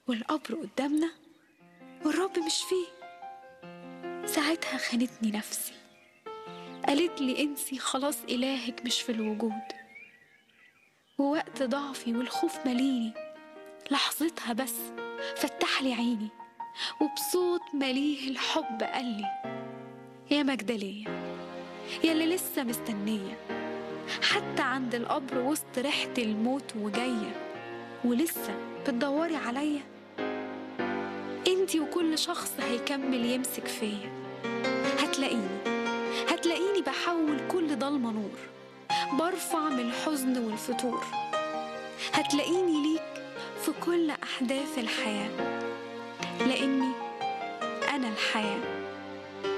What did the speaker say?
والقبر قدامنا والرب مش فيه ساعتها خانتني نفسي قالت لي انسي خلاص إلهك مش في الوجود ووقت ضعفي والخوف مليني لحظتها بس فتح لي عيني وبصوت مليه الحب قال لي يا مجدلية يا اللي لسه مستنية حتى عند القبر وسط ريحة الموت وجاية ولسه بتدوري عليا انتي وكل شخص هيكمل يمسك فيا هتلاقيني هتلاقيني بحول كل ضلمة نور برفع من الحزن والفتور هتلاقيني ليك في كل أحداث الحياة لأني أنا الحياة